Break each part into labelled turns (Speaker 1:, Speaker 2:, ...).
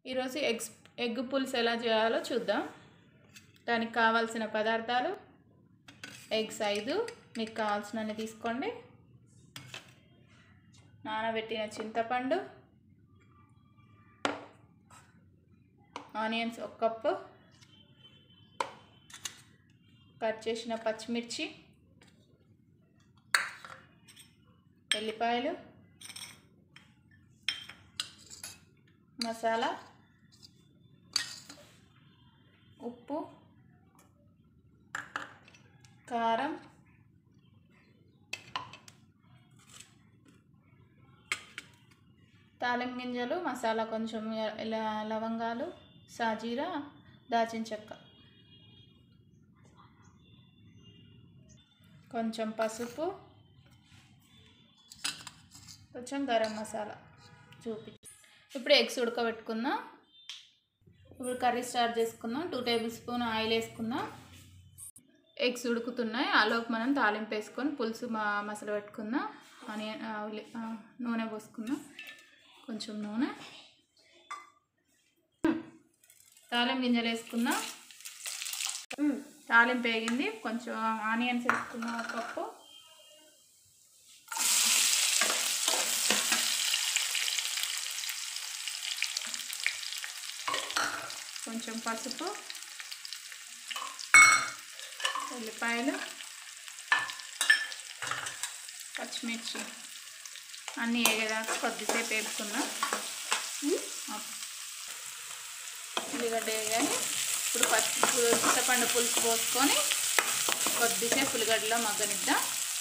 Speaker 1: ఈరోజు eggs egg పులుసు ఎలా చేయాలో చూద్దాం దానికి కావాల్సిన పదార్థాలు ఎగ్స్ ఐదు మీకు కావాల్సినన్ని తీసుకోండి నానబెట్టిన చింతపండు ఆనియన్స్ ఒక కప్పు కట్ చేసిన పచ్చిమిర్చి ఎల్లిపాయలు మసాలా ఉప్పు కారం తాలింపు గింజలు మసాలా కొంచెం ఇలా లవంగాలు సాజీరా దాచిన చెక్క కొంచెం పసుపు కొంచెం గరం మసాలా చూపి ఇప్పుడు ఎగ్స్ ఉడకబెట్టుకుందాం ఇప్పుడు కర్రీ స్టార్ట్ చేసుకుందాం టూ టేబుల్ స్పూన్ ఆయిల్ వేసుకుందాం ఎగ్స్ ఉడుకుతున్నాయి ఆలోపు మనం తాలింపు వేసుకొని పులుసు మా మసాలా పెట్టుకుందాం ఆనియన్ ఆ, ఉల్లి- ఆ, నూనె పోసుకుందాం కొంచెం నూనె తాలింపు గింజలు వేసుకుందాం తాలింపు వేగింది కొంచెం ఆనియన్స్ వేసుకుందాం ఒక కప్పు కొంచెం పసుపు ఉల్లిపాయలు పచ్చిమిర్చి అన్నీ వేగేదాకా కొద్దిసేపు వేపుకుందాం ఉల్లిగడ్డ వేగాని ఇప్పుడు పచ్చి చింతపండు పులుసు పోసుకొని కొద్దిసేపు ఉల్లిగడ్డలో మగ్గనిద్దాం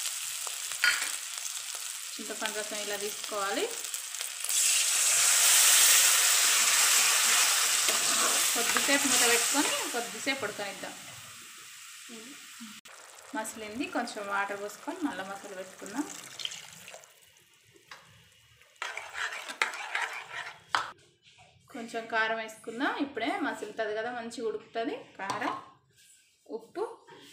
Speaker 1: చింతపండు రసం ఇలా తీసుకోవాలి కొద్దిసేపు మూత పెట్టుకొని కొద్దిసేపు ఉడకనిద్దాం మసలింది కొంచెం వాటర్ పోసుకొని మళ్ళీ మసాలా పెట్టుకుందాం కొంచెం కారం వేసుకుందాం ఇప్పుడే మసులుతుంది కదా మంచిగా ఉడుకుతుంది కారం ఉప్పు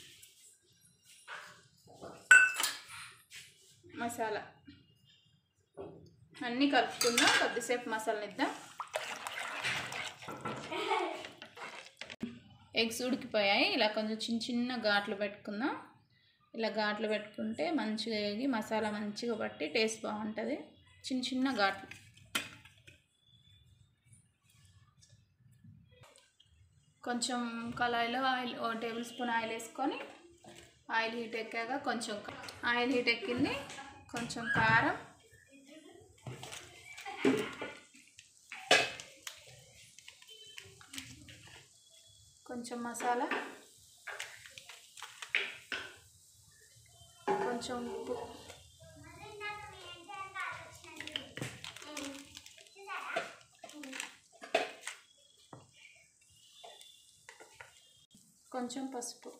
Speaker 1: మసాలా అన్నీ కలుపుకుందాం కొద్దిసేపు మసాలానిద్దాం ఎగ్స్ ఉడికిపోయాయి ఇలా కొంచెం చిన్న చిన్న ఘాట్లు పెట్టుకుందాం ఇలా ఘాట్లు పెట్టుకుంటే మంచిగా వేగి మసాలా మంచిగా పట్టి టేస్ట్ బాగుంటుంది చిన్న చిన్న ఘాట్లు కొంచెం కళాయిలో ఆయిల్ ఓ టేబుల్ స్పూన్ ఆయిల్ వేసుకొని ఆయిల్ హీట్ ఎక్కాక కొంచెం ఆయిల్ హీట్ ఎక్కింది కొంచెం కారం కొంచెం మసాలా కొంచెం ఉప్పు కొంచెం పసుపు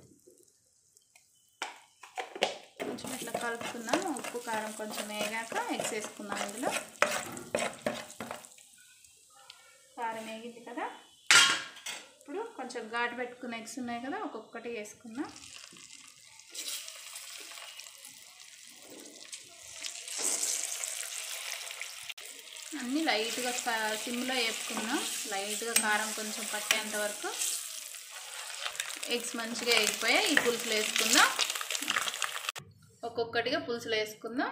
Speaker 1: కొంచెం ఇట్లా కలుపుకుందాం ఉప్పు కారం కొంచెం వేగాక ఎగ్స్ వేసుకుందాం ఇందులో కారం వేగింది కదా ఇప్పుడు కొంచెం ఘాటు పెట్టుకున్న ఎగ్స్ ఉన్నాయి కదా ఒక్కొక్కటి వేసుకుందాం అన్నీ లైట్గా కా- సిమ్లో వేపుకుందాం లైట్గా కారం కొంచెం పట్టేంత వరకు ఎగ్స్ మంచిగా వేగిపోయాయి ఈ పులుసులో వేసుకుందాం ఒక్కొక్కటిగా పులుసులో వేసుకుందాం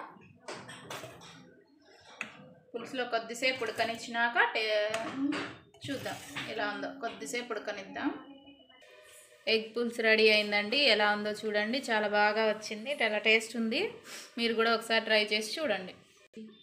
Speaker 1: పులుసులో కొద్దిసేపు ఉడకనిచ్చినాక టే చూద్దాం ఎలా ఉందో కొద్దిసేపు ఉడకనిద్దాం ఎగ్ పులుసు రెడీ అయిందండి ఎలా ఉందో చూడండి చాలా బాగా వచ్చింది చాలా టేస్ట్ ఉంది మీరు కూడా ఒకసారి ట్రై చేసి చూడండి